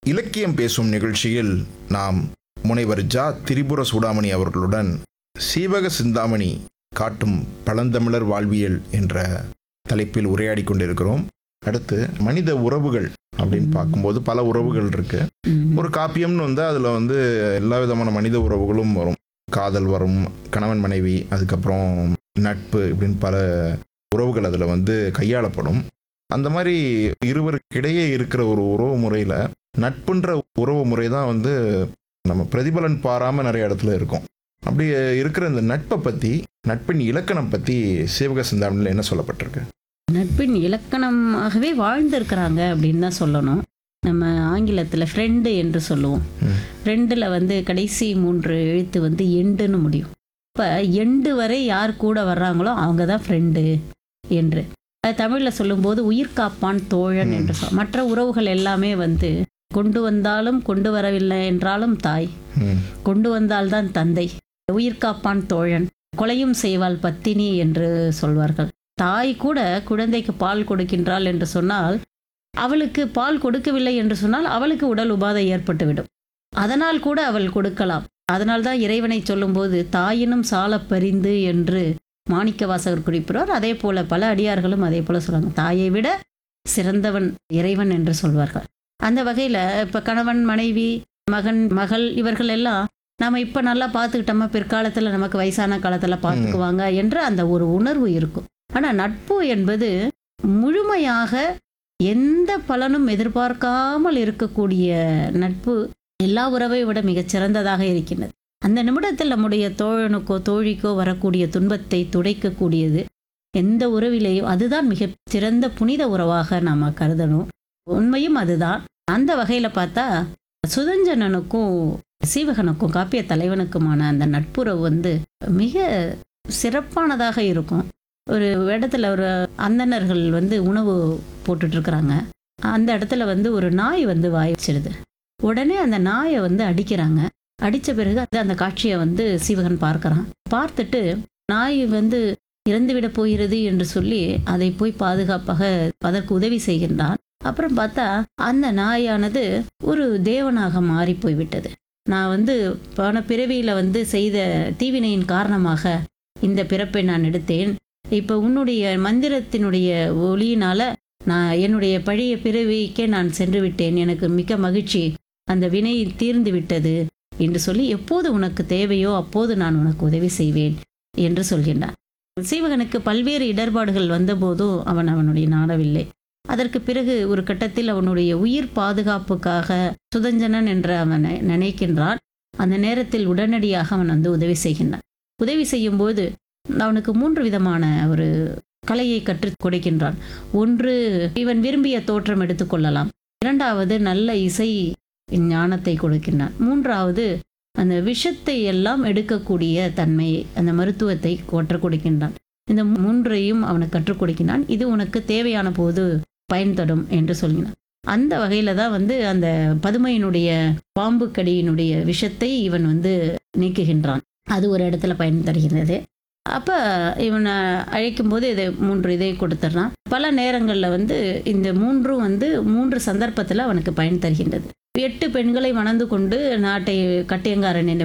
இலக்கியம் பேசும் நிகழ்ச்சியில் நாம் முனைவர் ஜா திரிபுர சூடாமணி அவர்களுடன் சீவக சிந்தாமணி காட்டும் பழந்தமிழர் வாழ்வியல் என்ற தலைப்பில் உரையாடி கொண்டிருக்கிறோம் அடுத்து மனித உறவுகள் அப்படின்னு பார்க்கும்போது பல உறவுகள் இருக்கு ம். ஒரு காப்பியம்னு வந்து அதில் வந்து எல்லா விதமான மனித உறவுகளும் வரும் காதல் வரும் கணவன் மனைவி அதுக்கப்புறம் நட்பு இப்படின்னு பல உறவுகள் அதில் வந்து கையாளப்படும் அந்த மாதிரி இருவருக்கிடையே இருக்கிற ஒரு உறவு முறையில் நட்புன்ற உறவு முறை தான் வந்து நம்ம பிரதிபலன் பாராமல் நிறைய இடத்துல இருக்கும் அப்படி இருக்கிற இந்த நட்பை பற்றி நட்பின் இலக்கணம் பற்றி சிவக சிந்தாமணியில் என்ன சொல்லப்பட்டிருக்கு நட்பின் இலக்கணமாகவே வாழ்ந்திருக்கிறாங்க அப்படின்னு தான் சொல்லணும் நம்ம ஆங்கிலத்தில் ஃப்ரெண்டு என்று சொல்லுவோம் ம். ஃப்ரெண்டில் வந்து கடைசி மூன்று எழுத்து வந்து எண்டுன்னு முடியும் இப்போ எண்டு வரை யார் கூட வர்றாங்களோ அவங்க தான் ஃப்ரெண்டு என்று அது தமிழில் சொல்லும்போது உயிர் காப்பான் தோழன் என்று சொல் மற்ற உறவுகள் எல்லாமே வந்து கொண்டு வந்தாலும் கொண்டு வரவில்லை என்றாலும் தாய் ம் கொண்டு வந்தால்தான் தந்தை உயிர் காப்பான் தோழன் கொலையும் செய்வாள் பத்தினி என்று சொல்வார்கள் தாய் கூட குழந்தைக்கு பால் கொடுக்கின்றாள் என்று சொன்னால் அவளுக்கு பால் கொடுக்கவில்லை என்று சொன்னால் அவளுக்கு உடல் உபாதை ஏற்பட்டுவிடும் அதனால் கூட அவள் கொடுக்கலாம் அதனால் தான் இறைவனை சொல்லும்போது தாயினும் சாலப் பரிந்து என்று மாணிக்க வாசகர் குறிப்பிடுவார் அதே போல பல அடியார்களும் அதே போல சொல்லுவாங்க தாயை விட சிறந்தவன் இறைவன் என்று சொல்வார்கள் அந்த வகையில் இப்போ கணவன் மனைவி மகன் மகள் இவர்கள் எல்லாம் நாம இப்போ நல்லா பார்த்துக்கிட்டோமா பிற்காலத்தில் நமக்கு வயசான காலத்தில் பார்த்துக்குவாங்க என்ற அந்த ஒரு உணர்வு இருக்கும் ஆனால் நட்பு என்பது முழுமையாக எந்த பலனும் எதிர்பார்க்காமல் இருக்கக்கூடிய நட்பு எல்லா உறவை விட மிகச் சிறந்ததாக இருக்கின்றது அந்த நிமிடத்தில் நம்முடைய தோழனுக்கோ தோழிக்கோ வரக்கூடிய துன்பத்தை துடைக்கக்கூடியது எந்த உறவிலேயும் அதுதான் மிக சிறந்த புனித உறவாக நாம் கருதணும் உண்மையும் அதுதான் அந்த வகையில் பார்த்தா சுதஞ்சனனுக்கும் சீவகனுக்கும் காப்பிய தலைவனுக்குமான அந்த நட்புறவு வந்து மிக சிறப்பானதாக இருக்கும் ஒரு இடத்துல ஒரு அந்தணர்கள் வந்து உணவு போட்டுட்டு இருக்கிறாங்க அந்த இடத்துல வந்து ஒரு நாய் வந்து வாய் வச்சிடுது உடனே அந்த நாயை வந்து அடிக்கிறாங்க அடித்த பிறகு அது அந்த காட்சியை வந்து சீவகன் பார்க்கறான் பார்த்துட்டு நாய் வந்து இறந்துவிட போகிறது என்று சொல்லி அதை போய் பாதுகாப்பாக அதற்கு உதவி செய்கின்றான் அப்புறம் பார்த்தா அந்த நாயானது ஒரு தேவனாக மாறி போய்விட்டது நான் வந்து போன பிறவியில் வந்து செய்த தீவினையின் காரணமாக இந்த பிறப்பை நான் எடுத்தேன் இப்போ உன்னுடைய மந்திரத்தினுடைய ஒளியினால நான் என்னுடைய பழைய பிறவிக்கே நான் சென்று விட்டேன் எனக்கு மிக்க மகிழ்ச்சி அந்த வினை தீர்ந்து விட்டது என்று சொல்லி எப்போது உனக்கு தேவையோ அப்போது நான் உனக்கு உதவி செய்வேன் என்று சொல்கின்றான் சீவகனுக்கு பல்வேறு இடர்பாடுகள் வந்தபோதும் அவன் அவனுடைய நாடவில்லை அதற்கு பிறகு ஒரு கட்டத்தில் அவனுடைய உயிர் பாதுகாப்புக்காக சுதஞ்சனன் என்று அவன் நெ- நினைக்கின்றான் அந்த நேரத்தில் உடனடியாக அவன் வந்து உதவி செய்கின்றான் உதவி செய்யும்போது அவனுக்கு மூன்று விதமான ஒரு கலையை கற்றுக் கொடுக்கின்றான் ஒன்று இவன் விரும்பிய தோற்றம் எடுத்துக்கொள்ளலாம் இரண்டாவது நல்ல இசை ஞானத்தை கொடுக்கின்றான் மூன்றாவது அந்த விஷத்தை எல்லாம் எடுக்கக்கூடிய தன்மை அந்த மருத்துவத்தை கற்றுக் கொடுக்கின்றான் இந்த மூன்றையும் அவனுக்கு கற்றுக் கொடுக்கின்றான் இது உனக்கு தேவையான போது பயன் தரும் என்று சொல்கிறான் அந்த வகையில தான் வந்து அந்த பதுமையினுடைய பாம்பு கடியினுடைய விஷத்தை இவன் வந்து நீக்குகின்றான் அது ஒரு இடத்துல பயன் தருகிறது அப்போ இவனை அழைக்கும்போது இதை மூன்று இதை கொடுத்துட்றான் பல நேரங்களில் வந்து இந்த மூன்றும் வந்து மூன்று சந்தர்ப்பத்தில் அவனுக்கு பயன் தருகின்றது எட்டு பெண்களை மணந்து கொண்டு நாட்டை கட்டியங்காரன் என்ற